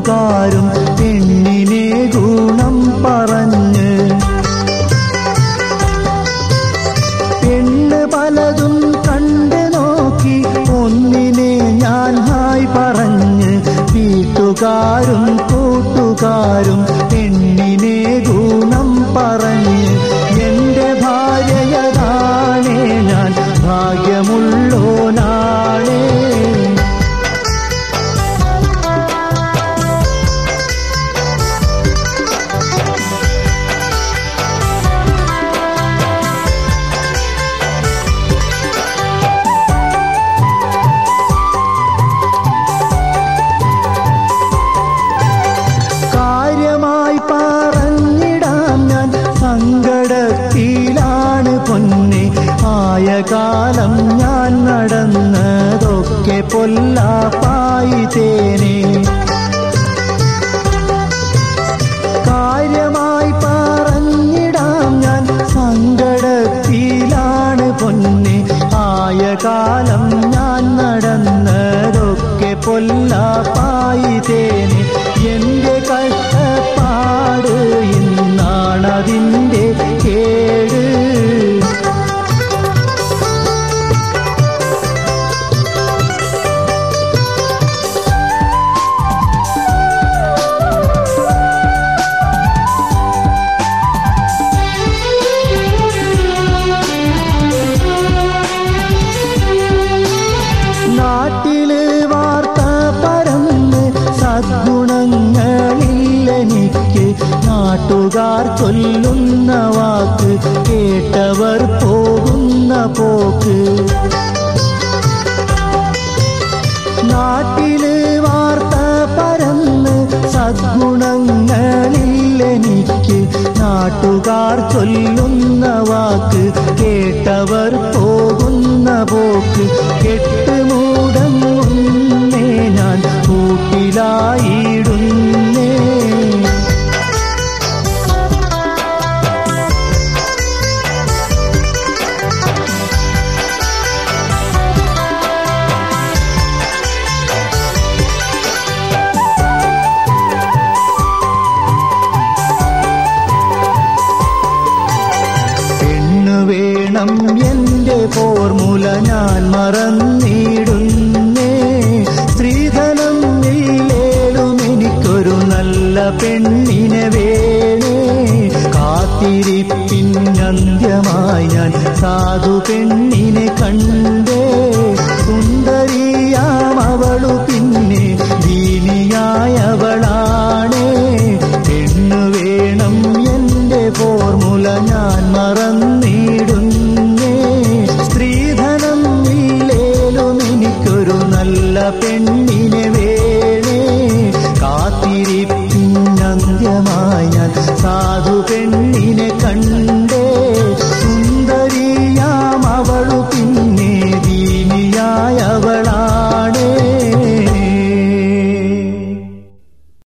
കൂട്ടുകാരും പെണ്ണിനെ ഗുണം പറഞ്ഞ് പെണ്ണ് പലതും കണ്ടു നോക്കി ഒന്നിനെ ഞാൻ ഹായ് പറഞ്ഞ് വീട്ടുകാരും കൂട്ടുകാരും പെണ്ണിനെ ഗുണം പറഞ്ഞ് എന്റെ ഭാര്യയതാണേ ഞാൻ ഭാഗ്യമുള്ളോനാണേ കാര്യമായി പറഞ്ഞിടാം ഞാൻ സങ്കടത്തിലാണ് പൊന്നെ ആയ കാലം ഞാൻ നടന്നതൊക്കെ പൊല്ലാപ്പായി തേനെ കാര്യമായി പറഞ്ഞിടാം ഞാൻ സങ്കടത്തിലാണ് പൊന്നെ ആയ കാലം ഞാൻ നടന്നതൊക്കെ പൊല്ലാപ്പായി തേനെ എന്റെ കഷ്ടപ്പാട് ഇന്നാണതിൻ്റെ കേട് നാട്ടില് വാർത്ത പരന്ന് സദ്ഗുണങ്ങളില്ലെനിക്ക് നാട്ടുകാർ ചൊല്ലുന്ന വാക്ക് കേട്ടവർ പോകുന്ന പോക്ക് നാട്ടില് വാർത്ത പരന്ന് സദ്ഗുണങ്ങളില്ലെനിക്ക് നാട്ടുകാർ ചൊല്ലുന്ന വാക്ക് കേട്ടവർ പോകുന്ന പോക്ക് കെട്ടുമൂടങ്ങുന്നേ ഞാൻ കൂട്ടിലായിടുന്നേ പെണ്ണു വേണം എന്റെ ഫോർമുല ഞാൻ മറന്നിടുന്നേ സ്ത്രീധനം ഇല്ലേലും എനിക്കൊരു നല്ല പെണ്ണിനെ വേണേ കാത്തിരിപ്പിന്നന്ത്യമായി ഞാൻ സാധു പെണ്ണിനെ കണ്ടേ സുന്ദരിയാം അവളു പിന്നെ ദീനിയായവളാണേ പെണ്ണു വേണം എന്റെ ഫോർമുല ഞാൻ മറന്നിടുന്നേ സ്ത്രീധനം ഇല്ലേലും എനിക്കൊരു നല്ല പെണ്ണിനെ വേണേ കാത്തിരിപ്പിന്നന്ത്യമായി ഞാൻ സാധു പെണ്ണിനെ